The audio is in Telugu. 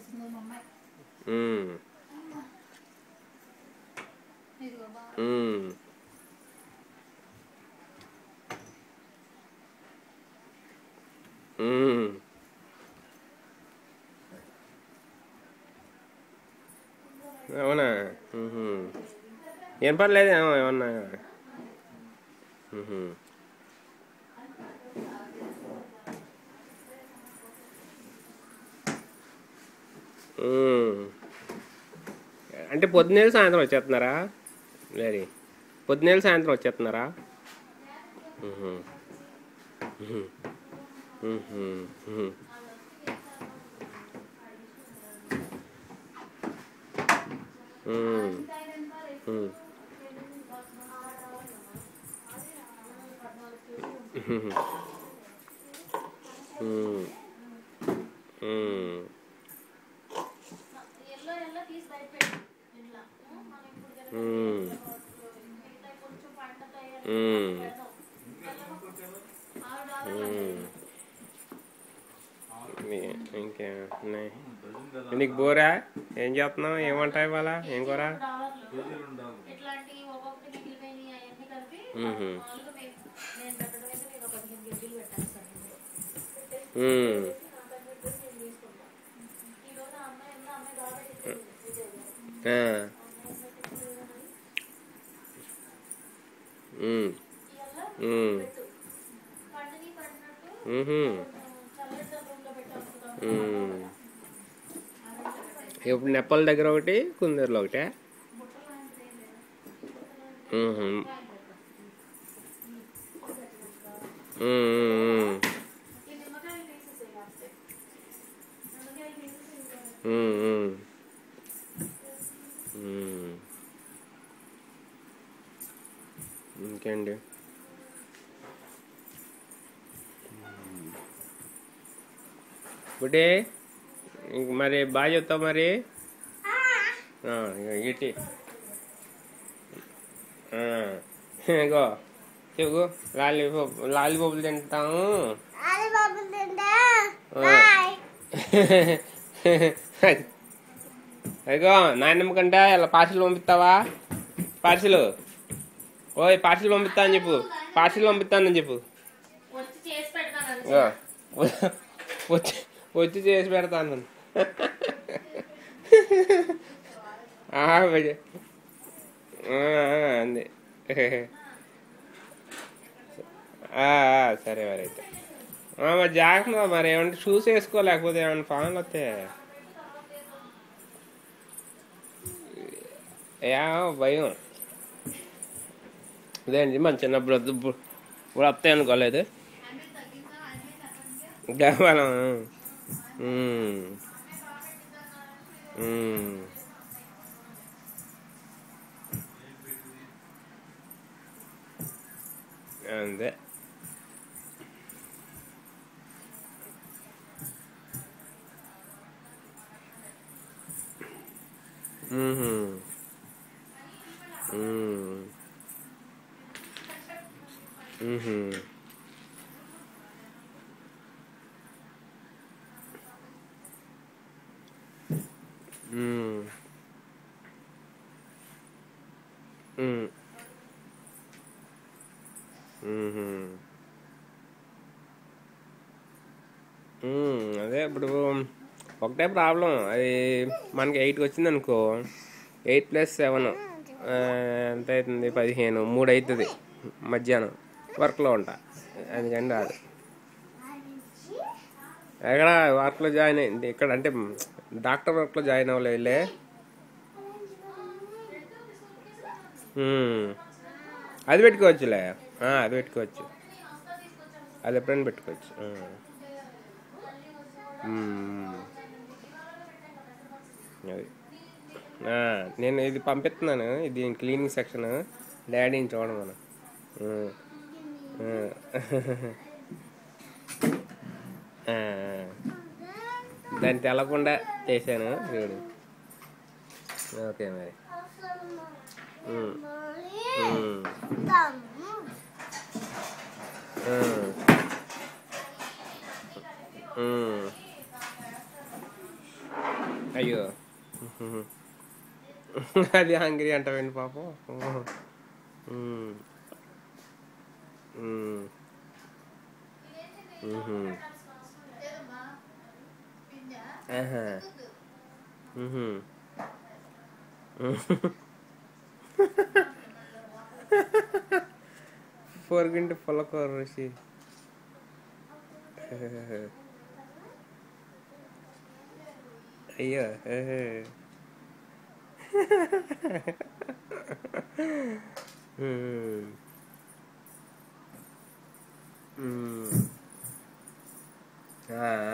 చేస్తుంది మా అమ్మాయి ఉమ్, ఇదిగో బాగా ఉమ్. ఉమ్. అవునా ఉహు. ఏం పర్లేదు ఏమో ఏమన్నా ఉహు. ఉమ్. అంటే పొద్దున్నేళ్ళు సాయంత్రం వచ్చేస్తున్నారా వెరీ పొద్దున్నేళ్ళు సాయంత్రం వచ్చేస్తున్నారా ఉహు. ఉహు. ఉహు. ఉహు. ఉమ్. ఉమ్. ఉహుహు. ఉమ్. ఉమ్. ఎల్లో ఎల్లో తీసి బయట పెట్టు ఇంట్లో మనం ఇప్పుడు కనుక ఉమ్. మిగతా కొంచెం పండుతాయి ఉమ్. పెడదాం ఆరు డాలర్లు ఉమ్. మీ- ఇంకే ఉన్నాయి నీకు బోరా ఏం చేస్తున్నావు ఏమంటావు ఇవాళ ఏం కూర డాలర్లు ఇట్లాంటి ఒక్కొక్కటి మిగిలిపోయినాయి అవన్నీ కలిపి మ్మ్. మామూలుగా మేము నేను పెట్టడం అయితే నేను ఒక పదిహేను కేజీలు పెట్టాను సార్ ఉమ్. ఈ రోజు ఆ అమ్మాయి ఉన్న అమ్మాయి కాబట్టి ఆ. ఉమ్. ఉమ్. పెట్టు పండుని పడినట్టు ఉహు. చల్లటి రూమ్ లో పెట్టాల్సి ఉమ్. ఇప్పుడు నెప్పల దగ్గర ఒకటి కుందర్లో ఒకటే బుట్టలు లాంటిది ఏం లేదా ఉహు. ఉమ్, ఉమ్, ఈ నిమ్మకాయలు తీసేసేయి కాస్తే నిమ్మకాయలు తీసేసి ఉమ్, ఉమ్. ఉమ్. ఇంకేంటి గుడ్డే ఇంక మరి బాగా చెప్తావు మరి ఆ, ఇగో ఇటీ ఆ, ఇగో చెప్పు లాలీపాప్ లాలీపాపులు తింటాము ఆ. అదిగో నాయనమ్మ కంటే ఇలా పార్సిల్ పంపిస్తావా పార్సిల్ ఓయ్ పార్సిల్ పంపిస్తా అని చెప్పు పార్సిల్ పంపిస్తానని చెప్పు వచ్చి చేసి పెడతాను ఇగో, వచ్చి వచ్చి చేసి పెడతాను ఆ, వెయ్యి. ఆ, ఆ, అంది ఆ, ఆ, సరే మరి అయితే ఆ, మరి జాగ్రత్త మరి ఏమంటే షూస్ వేసుకో లేకపోతే ఏమన్నా ఫాన్లు వస్తాయి యా భయం ఇదేంటి మన చిన్నప్పుడు వద్దు ఇప్పుడు ఇప్పుడు వస్తాయి అనుకోలేదు గమనం ఉమ్. ఉమ్. అంతే మ్మ్హ్మ్. మ్మ్. మ్మ్హ్మ్. మ్మ్. మ్మ్. మ్మ్హ్మ్. మ్మ్. అదే ఇప్పుడు ఒకటే ప్రాబ్లం అది మనకి ఎయిట్కి వచ్చింది అనుకో ఎయిట్ ప్లస్ సెవెన్ ఎంత అవుతుంది పదిహేను మూడు అవుతుంది మధ్యాహ్నం వర్క్లో ఉంటా అందుకని రాదు ఎక్కడ వర్క్లో జాయిన్ అయింది ఇక్కడ అంటే డాక్టర్ వర్క్లో జాయిన్ అవ్వలేదులే మ్మ్. అది పెట్టుకోవచ్చులే ఆ, అది పెట్టుకోవచ్చు అది ఎప్పుడైనా పెట్టుకోవచ్చు ఆ. మ్మ్. అది ఆ, నేను ఇది పంపిస్తున్నాను ఇది క్లీనింగ్ సెక్షన్ డాడీని చూడమను ఉమ్. ఆ. ఆ. దాన్ని తెలకుండా చేశాను చూడు ఓకే మరి ఉమ్. ఉమ్. ఉమ్. ఉమ్. అయ్యో అది హంగ్రీ అంటావండి పాపం మ్మ్. మ్మ్. మ్మ్. లేదమ్మా పింజా ఆహా. మ్మ్. పొరుగింటి పుల్లకూర రుచి అయ్యో మ్మ్. మ్మ్. ఆ, ఆ.